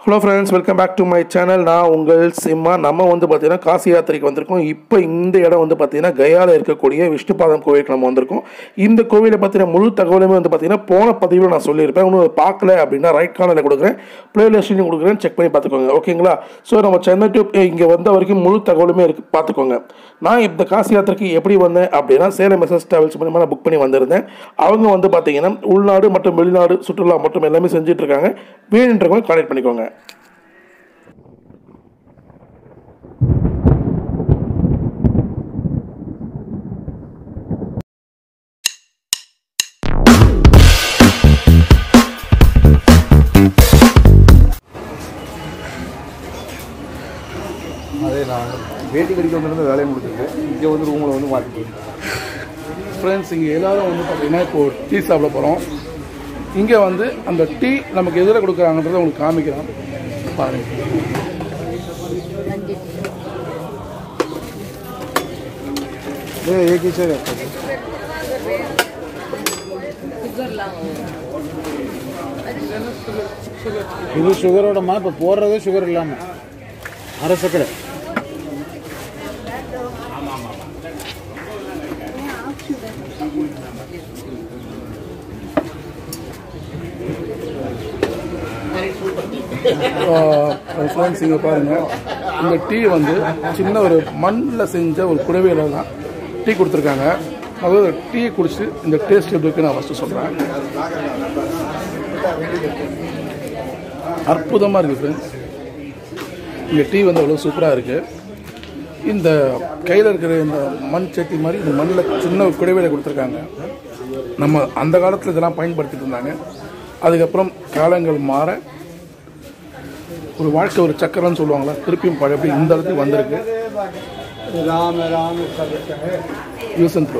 Hello friends welcome back to my channel நான் உங்கள் சிம்மா நம்ம வந்து பார்த்தீங்கன்னா காசி யாத்திரைக்கு வந்திருக்கோம் இப்போ இந்த இடம் வந்து பார்த்தீங்கன்னா கயாவில் இருக்கக்கூடிய விஷ்ணுபாதம் கோவிலுக்கு நம்ம வந்திருக்கோம் இந்த கோவிலை பற்றின முழு தகவலுமே வந்து பார்த்தீங்கன்னா போன பதிவில் நான் சொல்லியிருப்பேன் இன்னும் அதை பார்க்கல அப்படின்னா ரைட் கார்னரில் கொடுக்குறேன் பிளேலிஸ்ட்லையும் கொடுக்குறேன் செக் பண்ணி பார்த்துக்கோங்க ஓகேங்களா ஸோ நம்ம சென்னை டு இங்கே வந்த வரைக்கும் முழு தகவலுமே இருக்குது பார்த்துக்கோங்க நான் இந்த காசி யாத்திரைக்கு எப்படி வந்தேன் அப்படின்னா சேலம் எஸ்எஸ் டிராவல்ஸ் மூலமாக நான் புக் பண்ணி வந்திருந்தேன் அவங்க வந்து பார்த்தீங்கன்னா உள்நாடு மற்றும் வெளிநாடு சுற்றுலா மற்றும் எல்லாமே செஞ்சுட்டு இருக்காங்க வேணுன்றவங்க கான்டெக்ட் பண்ணிக்கோங்க அதே நான் வேட்டி கடிக்க வந்திருந்த வேலையை முடிச்சிருக்கு இங்கே வந்து ரூமில் வந்து மாட்டிட்டு ஃப்ரெண்ட்ஸ் இங்கே எல்லாரும் வந்து பார்த்தீங்கன்னா இப்போ டீ சாப்பிட போகிறோம் இங்கே வந்து அந்த டீ நமக்கு எதில் கொடுக்குறாங்கன்றதை உங்களுக்கு காமிக்கிறோம் பாருங்க ये एक ही से रहता है இது சுகரோடமா இப்போ போடுறது சுகர் இல்லாமல் அரை சக்கரை ஃப்ரெண்ட்ஸ் இங்கே பாருங்கள் இந்த டீ வந்து சின்ன ஒரு மண்ணில் செஞ்ச ஒரு குடவையில் தான் டீ கொடுத்துருக்காங்க அதாவது டீயை குடிச்சு இந்த டேஸ்ட் எப்படி இருக்குன்னு நான் ஃபஸ்ட்டு சொல்கிறேன் அற்புதமாக இருக்குது ஃப்ரெண்ட்ஸ் இந்த டீ வந்து அவ்வளோ சூப்பராக இருக்குது இந்த கையில் இருக்கிற இந்த மண் சட்டி மாதிரி இந்த மண்ணில் சின்ன ஒரு குடைவேலை கொடுத்துருக்காங்க நம்ம அந்த காலத்தில் இதெல்லாம் பயன்படுத்திட்டு இருந்தாங்க அதுக்கப்புறம் காலங்கள் மாற ஒரு வாழ்க்கை ஒரு சக்கரம்னு சொல்லுவாங்களா திருப்பியும் பழப்படி இந்த இடத்துக்கு வந்திருக்கு राम राम सब है யூஸ் அண்ட் த்ரோ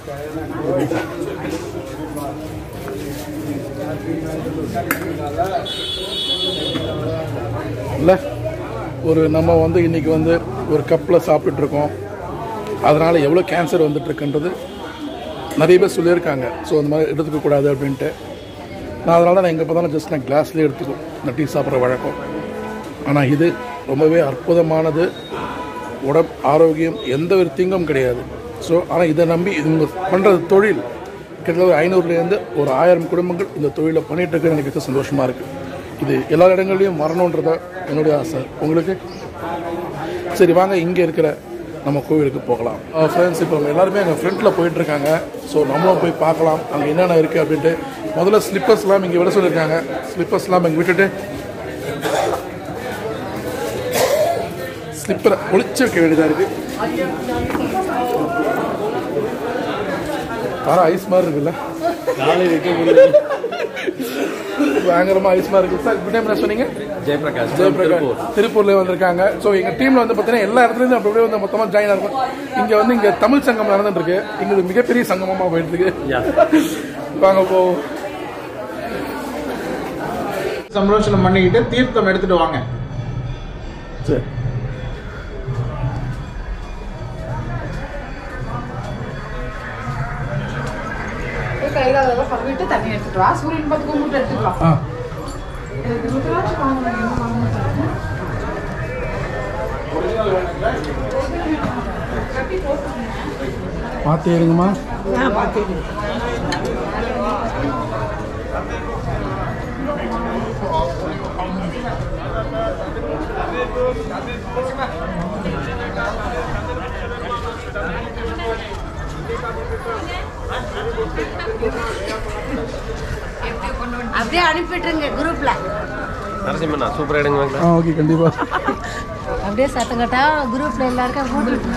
இல்லை ஒரு நம்ம வந்து இன்னைக்கு வந்து ஒரு கப்பில் சாப்பிட்டுட்டு இருக்கோம் அதனால் எவ்வளோ கேன்சர் வந்துட்டுருக்குன்றது நிறைய பேர் சொல்லியிருக்காங்க ஸோ அந்த மாதிரி எடுத்துக்க கூடாது அப்படின்ட்டு நான் அதனால தான் நான் எங்கே பார்த்தாலும் ஜஸ்ட் நான் கிளாஸ்லேயே எடுத்துக்கும் இந்த டீ சாப்பிட்ற வழக்கம் ஆனால் இது ரொம்பவே அற்புதமானது உடல் ஆரோக்கியம் எந்த ஒரு தீங்கும் கிடையாது ஸோ ஆனால் இதை நம்பி இவங்க பண்ணுறது தொழில் கிட்டத்தட்ட ஒரு ஐநூறுலேருந்து ஒரு ஆயிரம் குடும்பங்கள் இந்த தொழிலை பண்ணிட்டு இருக்கிறது எனக்கு ரொம்ப சந்தோஷமாக இருக்குது இது எல்லா இடங்கள்லையும் வரணுன்றதா என்னுடைய ஆசை உங்களுக்கு சரி வாங்க இங்கே இருக்கிற நம்ம கோவிலுக்கு போகலாம் ஃப்ரெண்ட்ஸ் இப்போ நம்ம எல்லாருமே எங்கள் ஃப்ரெண்டில் போயிட்டுருக்காங்க ஸோ நம்மளும் போய் பார்க்கலாம் அங்கே என்னென்ன இருக்குது அப்படின்ட்டு முதல்ல ஸ்லிப்பர்ஸ்லாம் இங்கே விட சொல்லியிருக்காங்க ஸ்லிப்பர்ஸ்லாம் இங்கே விட்டுட்டு ஸ்லிப்பரை ஒளிச்சு வைக்க வேண்டியதாக இருக்குது வர ஐஸ் மாதிரி இருக்குல்ல காலை வைக்க முடியல பயங்கரமாக ஐஸ் மாதிரி இருக்குது சார் குட் டைம் என்ன சொன்னீங்க ஜெயபிரகாஷ் ஜெயபிரகாஷ் திருப்பூர்ல வந்திருக்காங்க ஸோ எங்க டீம்ல வந்து பார்த்தீங்கன்னா எல்லா இடத்துலயும் அப்படி அப்படியே வந்து மொத்தமா ஜாயின் ஆகும் இங்க வந்து இங்க தமிழ் சங்கம் நடந்துட்டு இருக்கு இங்க இது மிகப்பெரிய சங்கமமா போயிட்டு இருக்கு வாங்க போ சம்ரோஷனம் பண்ணிக்கிட்டு தீர்த்தம் எடுத்துட்டு வாங்க சரி கையில அதெல்லாம் பண்ணிட்டு தண்ணி எடுத்துட்டு வா சூரியன் பார்த்து கும்பிட்டு எடுத்துக்கலாம் ஆ எனக்கு ருத்ராட்சம் வாங்கணும், என்ன வாங்கணும் பாருங்க. பார்த்து இருங்கம்மா அப்படியே அனுப்பிட்டுருங்க குரூப்ல நரசிம்மண்ணா சூப்பர் எடுங்க ஆ ஓகே கண்டிப்பா அப்படியே சத்தம் கட்டா குரூப்ல எல்லாருக்கும் கூட்டிட்டு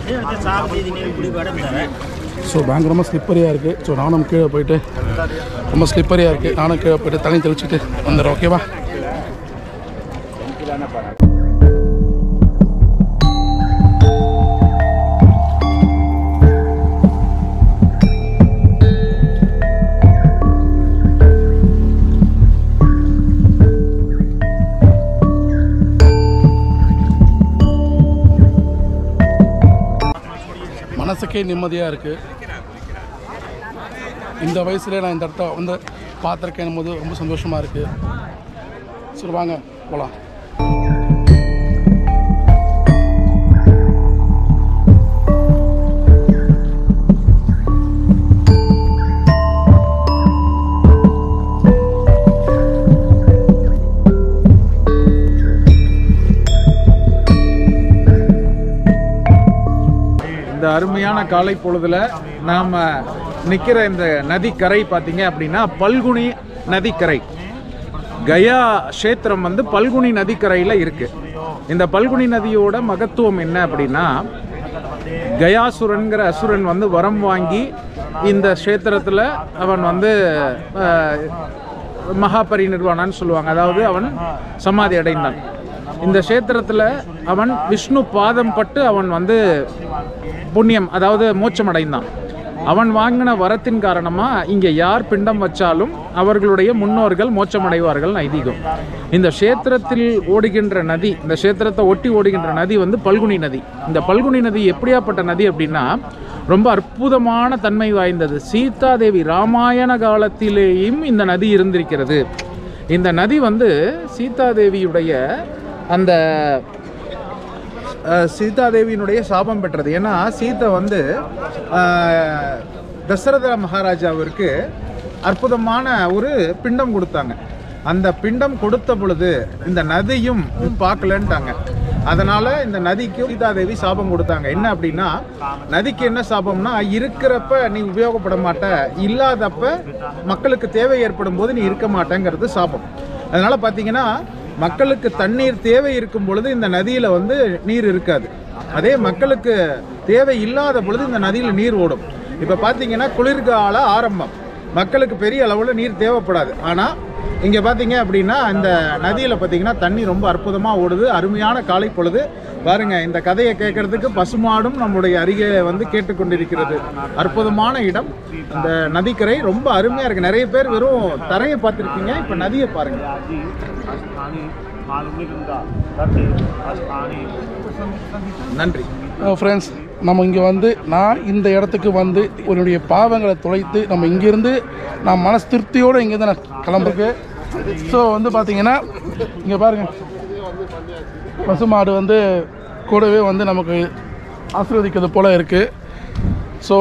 ஸோ பயங்கரமாக ஸ்லிப்பரியாக இருக்குது ஸோ நானும் கீழே போயிட்டு ரொம்ப ஸ்லிப்பரியாக இருக்குது நானும் கீழே போயிட்டு தண்ணி தெளிச்சுட்டு வந்துடுறேன் ஓகேவா மனசுக்கே நிம்மதியாக இருக்குது இந்த வயசுல நான் இந்த இடத்த வந்து பார்த்துருக்கேன் போது ரொம்ப சந்தோஷமாக இருக்குது சரி வாங்க போகலாம் இந்த அருமையான காலை பொழுதுல நாம் நிற்கிற இந்த நதிக்கரை பார்த்தீங்க அப்படின்னா பல்குனி நதிக்கரை கயா கஷேத்திரம் வந்து பல்குனி நதிக்கரையில் இருக்கு இந்த பல்குனி நதியோட மகத்துவம் என்ன அப்படின்னா கயாசுரன்கிற அசுரன் வந்து வரம் வாங்கி இந்த க்ஷேத்திரத்தில் அவன் வந்து அஹ், மகா பரிநிர்வாணான்னு சொல்லுவாங்க அதாவது அவன் சமாதி அடைந்தான் இந்த க்ஷேத்திரத்தில் அவன் விஷ்ணு பாதம் பட்டு அவன் வந்து புண்ணியம் அதாவது மோட்சம் அடைந்தான் அவன் வாங்கின வரத்தின் காரணமாக இங்கே யார் பிண்டம் வச்சாலும் அவர்களுடைய முன்னோர்கள் மோட்சம் அடைவார்கள் ஐதீகம் இந்த க்ஷேத்திரத்தில் ஓடுகின்ற நதி இந்த க்ஷேத்திரத்தை ஒட்டி ஓடுகின்ற நதி வந்து பல்குனி நதி இந்த பல்குனி நதி எப்படியாப்பட்ட நதி அப்படின்னா ரொம்ப அற்புதமான தன்மை வாய்ந்தது சீதாதேவி ராமாயண காலத்திலேயும் இந்த நதி இருந்திருக்கிறது இந்த நதி வந்து சீதாதேவியுடைய அந்த அஹ், சீதாதேவியினுடைய சாபம் பெற்றது ஏன்னா சீதை வந்து அஹ், தசரத மகாராஜாவிற்கு அற்புதமான ஒரு பிண்டம் கொடுத்தாங்க அந்த பிண்டம் கொடுத்த பொழுது இந்த நதியும் பார்க்கலன்ட்டாங்க அதனால இந்த நதிக்கு சீதாதேவி சாபம் கொடுத்தாங்க என்ன அப்படின்னா நதிக்கு என்ன சாபம்னா இருக்கிறப்ப நீ உபயோகப்பட மாட்ட இல்லாதப்ப மக்களுக்கு தேவை ஏற்படும் போது நீ இருக்க மாட்டேங்கிறது சாபம் அதனால பார்த்தீங்கன்னா மக்களுக்கு தண்ணீர் தேவை இருக்கும் பொழுது இந்த நதியில் வந்து நீர் இருக்காது அதே மக்களுக்கு தேவை இல்லாத பொழுது இந்த நதியில் நீர் ஓடும் இப்போ பார்த்தீங்கன்னா குளிர்கால ஆரம்பம் மக்களுக்கு பெரிய அளவில் நீர் தேவைப்படாது ஆனால் இங்கே பார்த்தீங்க அப்படின்னா இந்த நதியில் பார்த்தீங்கன்னா தண்ணி ரொம்ப அற்புதமாக ஓடுது அருமையான காலை பொழுது பாருங்க இந்த கதையை கேட்கறதுக்கு பசுமாடும் நம்முடைய அருகே வந்து கேட்டுக்கொண்டிருக்கிறது அற்புதமான இடம் இந்த நதிக்கரை ரொம்ப அருமையாக இருக்கு நிறைய பேர் வெறும் தரையை பார்த்துருக்கீங்க இப்போ நதியை பாருங்க நன்றி ஃப்ரெண்ட்ஸ் நம்ம இங்கே வந்து நான் இந்த இடத்துக்கு வந்து என்னுடைய பாவங்களை தொலைத்து நம்ம இங்கேருந்து நான் மனசு திருப்தியோடு இங்கேருந்து நான் கிளம்புறேன் ஸோ வந்து பார்த்தீங்கன்னா இங்கே பாருங்கள் பசுமாடு வந்து கூடவே வந்து நமக்கு ஆசீர்வதிக்கிறது போல் இருக்குது ஸோ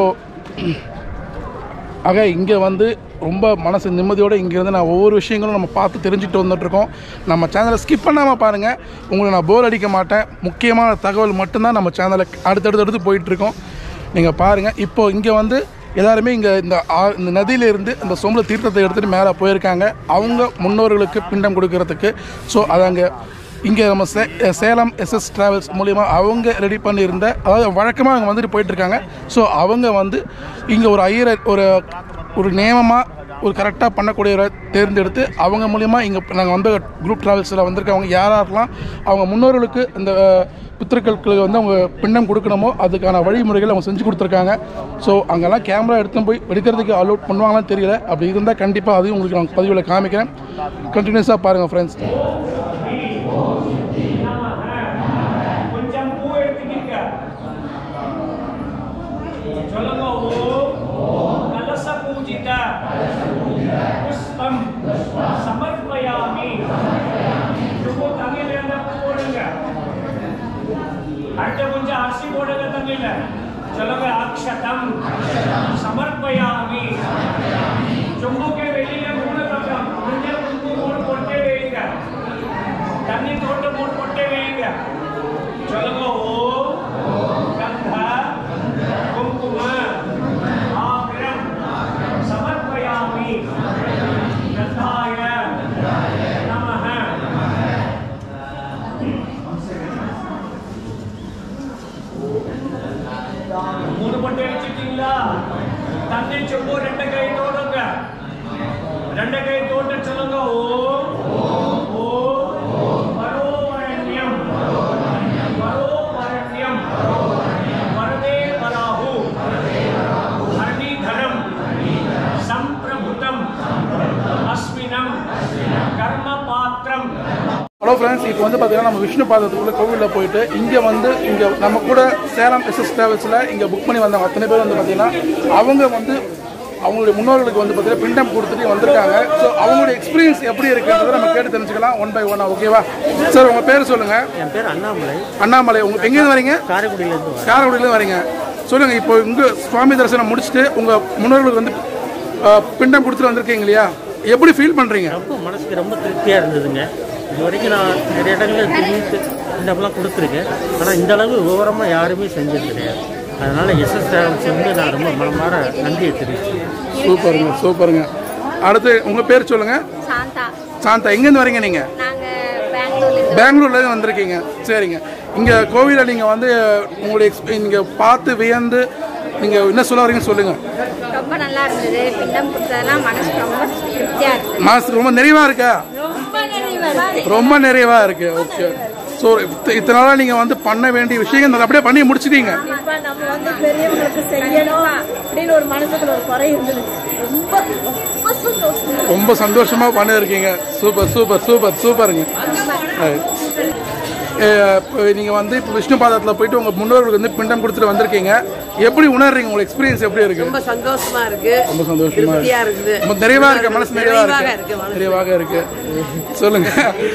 ஆக இங்கே வந்து ரொம்ப மனசு நிம்மதியோடு இங்கேருந்து நான் ஒவ்வொரு விஷயங்களும் நம்ம பார்த்து தெரிஞ்சுட்டு வந்துட்டுருக்கோம் நம்ம சேனலை ஸ்கிப் பண்ணாமல் பாருங்கள் உங்களை நான் போர் அடிக்க மாட்டேன் முக்கியமான தகவல் மட்டும்தான் நம்ம சேனலில் அடுத்தடுத்து அடுத்து போயிட்டுருக்கோம் நீங்கள் பாருங்கள் இப்போது இங்கே வந்து எல்லாருமே இங்கே இந்த ஆ இந்த நதியிலேருந்து இந்த சொம்பள தீர்த்தத்தை எடுத்துகிட்டு மேலே போயிருக்காங்க அவங்க முன்னோர்களுக்கு பிண்டம் கொடுக்கறதுக்கு ஸோ அது அங்கே இங்கே நம்ம சே சேலம் எஸ்எஸ் ட்ராவல்ஸ் மூலிமா அவங்க ரெடி பண்ணியிருந்த அதாவது வழக்கமாக அவங்க வந்துட்டு போயிட்டுருக்காங்க ஸோ அவங்க வந்து இங்கே ஒரு ஐயரை ஒரு ஒரு நியமமாக ஒரு கரெக்டாக பண்ணக்கூடியவரை தேர்ந்தெடுத்து அவங்க மூலிமா இங்கே நாங்கள் வந்து குரூப் ட்ராவல்ஸில் வந்திருக்கவங்க யார் யாரெல்லாம் அவங்க முன்னோர்களுக்கு இந்த பித்திருக்களுக்கு வந்து அவங்க பிண்டம் கொடுக்கணுமோ அதுக்கான வழிமுறைகள் அவங்க செஞ்சு கொடுத்துருக்காங்க ஸோ அங்கெல்லாம் கேமரா எடுத்துன்னு போய் எடுக்கிறதுக்கு அலோட் பண்ணுவாங்களான்னு தெரியல அப்படி இருந்தால் கண்டிப்பாக அதையும் உங்களுக்கு நான் பதிவில் காமிக்கிறேன் கண்டினியூஸாக பாருங்கள் ஃப்ரெண்ட்ஸ் கொஞ்சம் பூ எடுத்துக்கிங்க சொல்லுங்க ஓம் கலச பூஜித புஷ்பம் சமர்ப்பயாமி ரொம்ப தமிழ்ல இருந்தா பூ போடுங்க அடுத்த கொஞ்சம் அரிசி போடுங்க தமிழ்ல சொல்லுங்க அக்ஷதம் சமர்ப்பயாமி சொம்புக்கு வெளியில மூணு பக்கம் மஞ்சள் குங்குமம் மூணு பொட்டே வைங்க தண்ணி தோட்டம் மூணு பொட்டே வைங்க சொல்லுங்க ஓம் கந்த குங்கும ஆபிரம் சமர்ப்பயாமி கந்தாய நமஹ மூணு பொட்டை வச்சுட்டீங்களா தண்ணி செம்பு ரெண்டு கை தோடுங்க ரெண்டு கை தோட்ட சொல்லுங்க ஓம் ஓம் பரோவரண்யம் பரோவரண்யம் வரதே வராஹு ஹரிதரம் சம்பிரபுதம் அஸ்மினம் கர்ம பாத்திரம் ஹலோ ஃப்ரெண்ட்ஸ் இப்போ வந்து பார்த்தீங்கன்னா நம்ம விஷ்ணு பாதத்துக்குள்ள கோவிலில் போயிட்டு இங்கே வந்து இங்கே நம்ம கூட சேலம் எஸ்எஸ் டிராவல்ஸில் இங்கே புக் பண்ணி வந்தவங்க அத்தனை பேர் வந்து பார்த்தீங்கன்னா அவங்க வந்து அவங்களுடைய முன்னோர்களுக்கு வந்து பார்த்தீங்கன்னா பிண்டம் கொடுத்துட்டு வந்திருக்காங்க ஸோ அவங்களுடைய எக்ஸ்பீரியன்ஸ் எப்படி இருக்குன்றதை நம்ம கேட்டு தெரிஞ்சுக்கலாம் ஒன் பை ஒன் ஓகேவா சார் உங்கள் பேர் சொல்லுங்கள் என் பேர் அண்ணாமலை அண்ணாமலை உங்க எங்கேருந்து வரீங்க காரைக்குடியிலேருந்து வரேன் காரைக்குடியிலேருந்து வரீங்க சொல்லுங்கள் இப்போ இங்கே சுவாமி தரிசனம் முடிச்சுட்டு உங்கள் முன்னோர்களுக்கு வந்து அஹ், பிண்டம் கொடுத்துட்டு வந்திருக்கீங்க இல்லையா எப்படி ஃபீல் பண்ணுறீங்க ரொம்ப மனசுக்கு ரொம்ப திருப்தியாக இருந்ததுங்க இது வரைக்கும் நான் நிறைய இடங்களில் திடீர்னு பிண்டம்லாம் கொடுத்துருக்கேன் ஆனால் இந்த அளவு விவரமாக யாருமே செஞ்சது கிடையாது அதனால் எஸ்எஸ் டிராவல்ஸ் வந்து நான் ரொம்ப மனமார நன்றியை தெரிவிச்சேன் சூப்பருங்க சூப்பருங்க அடுத்து உங்கள் பேர் சொல்லுங்கள் சாந்தா சாந்தா எங்கேருந்து வரீங்க நீங்கள் நாங்கள் பெங்களூர்லேருந்து பெங்களூர்லேருந்து வந்திருக்கீங்க சரிங்க இங்கே கோவிலில் நீங்கள் வந்து உங்களுடைய எக்ஸ்பீ நீங்கள் பார்த்து வியந்து நீங்கள் என்ன சொல்ல வரீங்கன்னு சொல்லுங்கள் ரொம்ப நல்லா இருந்தது பிண்டம் கொடுத்ததெல்லாம் மனசுக்கு ரொம்ப திருப்தியாக இருந்தது மனசுக்கு ரொம்ப நிறைவாக இருக்கா ரொம்ப நிறைவாக ரொம்ப நிறைவாக இருக்கு ஓகே ஸோ இத்தனை நாளாக நீங்கள் வந்து பண்ண வேண்டிய விஷயங்கள் நல்லபடியாக பண்ணி முடிச்சிட்டீங்க இப்ப நம்ம வந்து பெரியவங்களுக்கு செய்யணும் அப்படின்னு ஒரு மனசுக்குள்ள ஒரு குறை இருந்தது ரொம்ப ரொம்ப சந்தோஷம் ரொம்ப சந்தோஷமாக பண்ணியிருக்கீங்க சூப்பர் சூப்பர் சூப்பர் சூப்பருங்க நீங்கள் வந்து இப்போ விஷ்ணு பாதத்தில் போயிட்டு உங்கள் முன்னோர்களுக்கு வந்து பிண்டம் கொடுத்துட்டு வந்திருக்கீங்க எப்படி உணர்றீங்க உங்கள் எக்ஸ்பீரியன்ஸ் எப்படி இருக்கு ரொம்ப சந்தோஷமா இருக்கு ரொம்ப சந்தோஷமா திருப்தியா இருக்கு இருக்குது ரொம்ப நிறைவா இருக்கு மனசு நிறைவா நிறைவாக இருக்கு இருக்கு மனசு. நிறைவாக இருக்கு சொல்லுங்க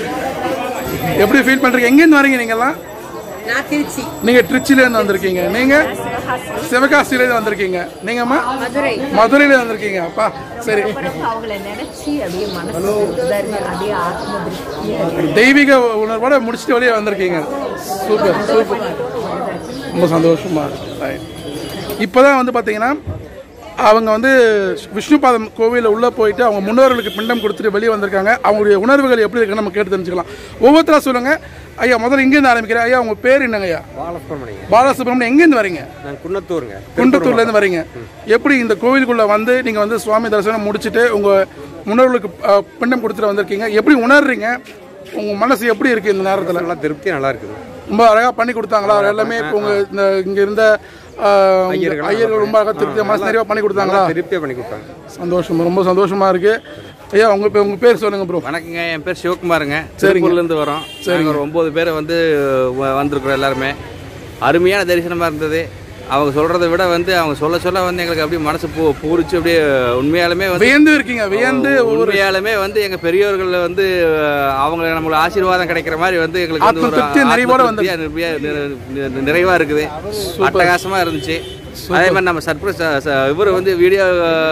எப்படி ஃபீல் பண்றீங்க எங்கேருந்து வரீங்க நீங்கெல்லாம் நான் திருச்சி நீங்க திருச்சில இருந்து வந்திருக்கீங்க நீங்க சிவகாசியில இருந்து வந்திருக்கீங்க நீங்கம்மா மதுரை மதுரையில வந்திருக்கீங்க அப்பா சரி அவங்கள நினைச்சு அப்படியே மனசு அப்படியே ஆத்ம திருப்தியா தெய்வீக உணர்வோட முடிச்சுட்டு வெளியே வந்திருக்கீங்க சூப்பர் சூப்பர் ரொம்ப சந்தோஷமா இருக்கு Right. இப்போதான் வந்து பார்த்தீங்கன்னா அவங்க வந்து விஷ்ணுபாதம் கோவிலில் உள்ளே போயிட்டு அவங்க முன்னோர்களுக்கு பிண்டம் கொடுத்துட்டு வெளியே வந்திருக்காங்க அவங்களுடைய உணர்வுகள் எப்படி இருக்குன்னு நம்ம கேட்டு தெரிஞ்சுக்கலாம் ஒவ்வொருத்தரா சொல்லுங்க ஐயா முதல்ல இங்கேருந்து ஆரம்பிக்கிறேன் ஐயா உங்க பேர் என்னங்க ஐயா பாலசுப்ரமணியம் பாலசுப்ரமணியம் எங்கேருந்து வரீங்க நான் குன்னத்தூருங்க குண்டத்தூர்லேருந்து வரீங்க எப்படி இந்த கோவிலுக்குள்ள வந்து நீங்கள் வந்து சுவாமி தரிசனம் முடிச்சுட்டு உங்கள் முன்னோர்களுக்கு அஹ், பிண்டம் கொடுத்துட்டு வந்திருக்கீங்க எப்படி உணர்றீங்க உங்கள் மனசு எப்படி இருக்குது இந்த நேரத்தில் நல்லா திருப்தியாக நல்லா இருக்குது ரொம்ப அழகாக பண்ணி கொடுத்தாங்களா எல்லாமே இப்போ உங்கள் இந்த இங்கே இருந்த அஹ், உங்க ஐயர்கள் ஐயர்கள் ரொம்ப அழகாக திருப்தி மனசு நிறைவாக பண்ணி கொடுத்தாங்களா திருப்தியாக பண்ணி கொடுத்தாங்க சந்தோஷம் ரொம்ப சந்தோஷமா இருக்கு ஐயா உங்க பே- உங்க பேர் சொல்லுங்க ப்ரோ வணக்கங்க என் பேர் சிவகுமாருங்க சரிங்க. திருப்பூர்லேருந்து வரோம் சரிங்க ஒரு ஒம்பது பேர் வந்து வ- வந்திருக்கிறோம் எல்லாருமே அருமையான தரிசனமாக இருந்தது அவங்க சொல்கிறத விட வந்து அவங்க சொல்ல சொல்ல வந்து எங்களுக்கு அப்படியே மனசு பூ பூரிச்சு அப்படியே உண்மையாலுமே வந்து வியந்து இருக்கீங்க வியந்து ஒரு உண்மையாலுமே வந்து எங்கள் பெரியவர்கள் வந்து அவங்க நம்மளுக்கு ஆசீர்வாதம் கிடைக்கிற மாதிரி வந்து எங்களுக்கு வந்து ஆத்ம ஒரு திருப்தி, ஆத்ம நிறைவோட திருப்தியா, நிறைவா- நிறை- நிறை- நிறைவா இருக்குது அட்டகாசமாக இருந்துச்சு அதே மாதிரி நம்ம சர்ப்ரைஸ் இவர் வந்து வீடியோ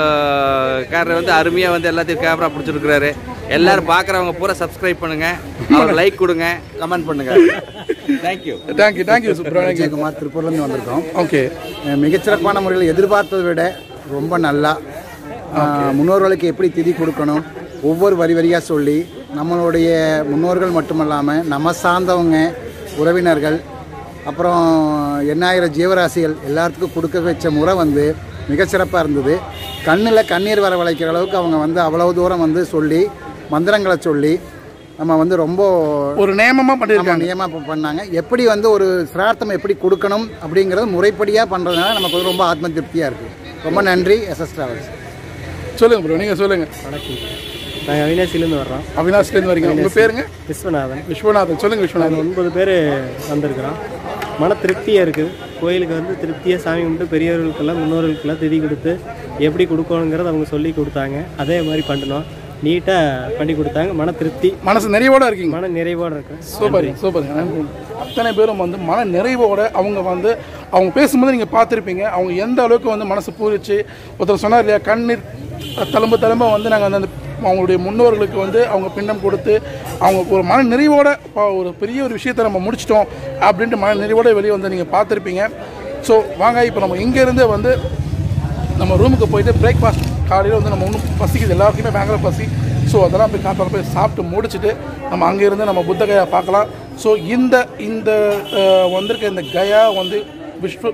காரர் வந்து அருமையாக வந்து எல்லாத்தையும் கேமரா பிடிச்சிருக்கிறாரு எல்லாரும் பார்க்குறவங்க பூரா சப்ஸ்கிரைப் பண்ணுங்க அவர் லைக் கொடுங்க கமெண்ட் பண்ணுங்க thank you thank you thank you bro thank you Vijayakumar திருப்பூர்லேருந்து வந்திருக்கோம் ஓகே அஹ் மிகச்சிறப்பான முறையில் எதிர்பார்த்ததை விட ரொம்ப நல்லா அஹ் முன்னோர்களுக்கு எப்படி திதி கொடுக்கணும் ஒவ்வொரு வரி வரியாக சொல்லி நம்மளுடைய முன்னோர்கள் மட்டுமல்லாமல் நம்ம சார்ந்தவங்க உறவினர்கள் அப்புறம் எண்ணாயிரம் ஜீவராசிகள் எல்லாத்துக்கும் கொடுக்க வச்ச முறை வந்து மிகச்சிறப்பாக இருந்தது கண்ணில் கண்ணீர் வர வளைக்கிற அளவுக்கு அவங்க வந்து அவ்வளவு தூரம் வந்து சொல்லி மந்திரங்களை சொல்லி நம்ம வந்து ரொம்ப ஒரு நியமமாக பண்ணியிருக்காங்க நியமமாக பண்ணாங்க எப்படி வந்து ஒரு சிரார்த்தம் எப்படி கொடுக்கணும் அப்படிங்கிறது முறைப்படியாக பண்ணுறதுனால நமக்கு வந்து ரொம்ப ஆத்ம திருப்தியாக இருக்குது ரொம்ப நன்றி எஸ்எஸ் டிராவல்ஸ் சொல்லுங்க ப்ரோ நீங்க சொல்லுங்க வணக்கம் நாங்கள் அவினாசிலேருந்து வர்றோம் அவினாஷ்லேருந்து வரீங்க உங்க பேருங்க விஸ்வநாதன் விஸ்வநாதன் சொல்லுங்க விஸ்வநாதன் நாங்கள் ஒன்பது பேர் வந்திருக்கிறோம் மன திருப்தியாக இருக்குது கோயிலுக்கு வந்து திருப்தியாக சாமி கும்பிட்டு பெரியவர்களுக்கெல்லாம் முன்னோர்களுக்கெல்லாம் திதி கொடுத்து எப்படி கொடுக்கணுங்கிறத அவங்க சொல்லி கொடுத்தாங்க அதே மாதிரி பண்ணினோம் நீட்டாக பண்ணி கொடுத்தாங்க மன திருப்தி மனசு நிறைவோட இருக்கீங்க மன நிறைவோடு இருக்கேன் சூப்பர் சூப்பர் அத்தனை பேரும் வந்து மன நிறைவோட அவங்க வந்து அவங்க பேசும்போது நீங்கள் பார்த்துருப்பீங்க அவங்க எந்த அளவுக்கு வந்து மனசு பூரிச்சு ஒருத்தர் சொன்னார் இல்லையா கண்ணீர் தழும்பு தழும்ப வந்து நாங்கள் வந்து அந்த அவங்களுடைய முன்னோர்களுக்கு வந்து அவங்க பிண்டம் கொடுத்து அவங்க ஒரு மன நிறைவோட "அப்பா, ஒரு பெரிய ஒரு விஷயத்தை நம்ம முடிச்சிட்டோம் அப்படின்ட்டு மன நிறைவோட வெளியே வந்து நீங்கள் பார்த்துருப்பீங்க ஸோ வாங்க இப்போ நம்ம இங்கேருந்து வந்து நம்ம ரூமுக்கு போயிட்டு பிரேக்ஃபாஸ்ட் காலையில் வந்து நம்ம ஒன்றும் பசிக்குது எல்லாருக்குமே பயங்கர பசி ஸோ அதெல்லாம் போய் காத்தால போய் சாப்பிட்டு முடிச்சுட்டு நம்ம அங்கேருந்து நம்ம புத்த கயா பார்க்கலாம் ஸோ இந்த இந்த அஹ், வந்திருக்க இந்த கயா வந்து விஷ்ணு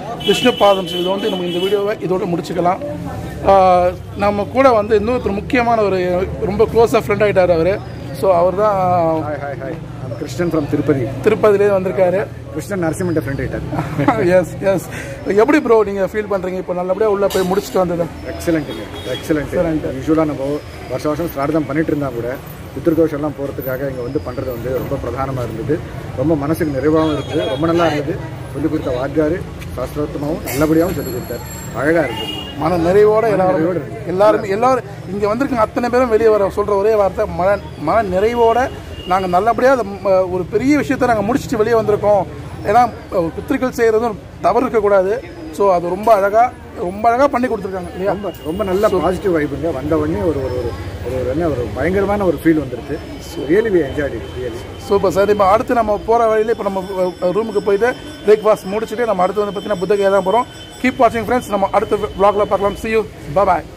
விஷ்ணு பாதம் இது வந்து நம்ம இந்த வீடியோவை இதோட முடிச்சுக்கலாம் ஆஹ் நம்ம கூட வந்து இன்னொருத்தர் முக்கியமான ஒரு ரொம்ப க்ளோஸாக ஃப்ரெண்ட் ஆகிட்டார் அவர் ஸோ அவர் தான் hi hi hi Krishnan from Tirupati திருப்பதிலே வந்திருக்காரு கிருஷ்ணன் நரசிம்மன்ட்ட ஃப்ரெண்ட் ஆகிட்டார் எஸ் எஸ் எப்படி ப்ரோ நீங்கள் ஃபீல் பண்ணுறீங்க இப்போ நல்லபடியாக உள்ளே போய் முடிச்சுட்டு வந்தது எக்ஸலண்ட்டுங்க எக்ஸலண்ட் யூஸ்வலாக நம்ம வருஷம் வருஷம் ஸ்ரார்த்தம் பண்ணிட்டு இருந்தா கூட பித்ருதோஷம்லாம் போகிறதுக்காக இங்கே வந்து பண்ணுறது வந்து ரொம்ப பிரதானமாக இருந்தது ரொம்ப மனசுக்கு நிறைவாகவும் இருந்தது ரொம்ப நல்லா இருந்தது சொல்லிக் கொடுத்த வாத்தியார் சாஸ்திரோத்தமாகவும் நல்லபடியாகவும் சொல்லிக் கொடுத்தார் அழகாக இருந்தது மன நிறைவோட நிறைவோட எல்லாரும் இருக்கு. எல்லாரும் எல்லாரும் இங்கே வந்திருக்க அத்தனை பேரும் வெளியே வர சொல்கிற ஒரே வார்த்தை மன மன நிறைவோட நாங்கள் நல்லபடியாக ஒரு பெரிய விஷயத்தை நாங்கள் முடிச்சுட்டு வெளியே வந்திருக்கோம் ஏன்னா அஹ், பித்திருக்கள் செய்கிறதும் தவறு இருக்கக்கூடாது ஸோ அது ரொம்ப அழகாக ரொம்ப அழகாக பண்ணி கொடுத்துருக்காங்க இல்லையா ரொம்ப ரொம்ப நல்ல பாசிட்டிவ் வைப்புங்க வந்த உடனே ஒரு ஒரு ஒரு ஒரு ஒரு என்ன ஒரு பயங்கரமான ஒரு ஃபீல் வந்துருச்சு really we enjoyed it really super sir இப்போ அடுத்து நம்ம போகிற வழியில இப்போ நம்ம ரூமுக்கு போயிட்டு பிரேக்ஃபாஸ்ட் முடிச்சுட்டு நம்ம அடுத்து வந்து பார்த்தீங்கன்னா புத்தகையாக தான் போகிறோம் கீப் வாட்சிங் ஃப்ரெண்ட்ஸ் நம்ம அடுத்த vlogல பார்க்கலாம் see you bye bye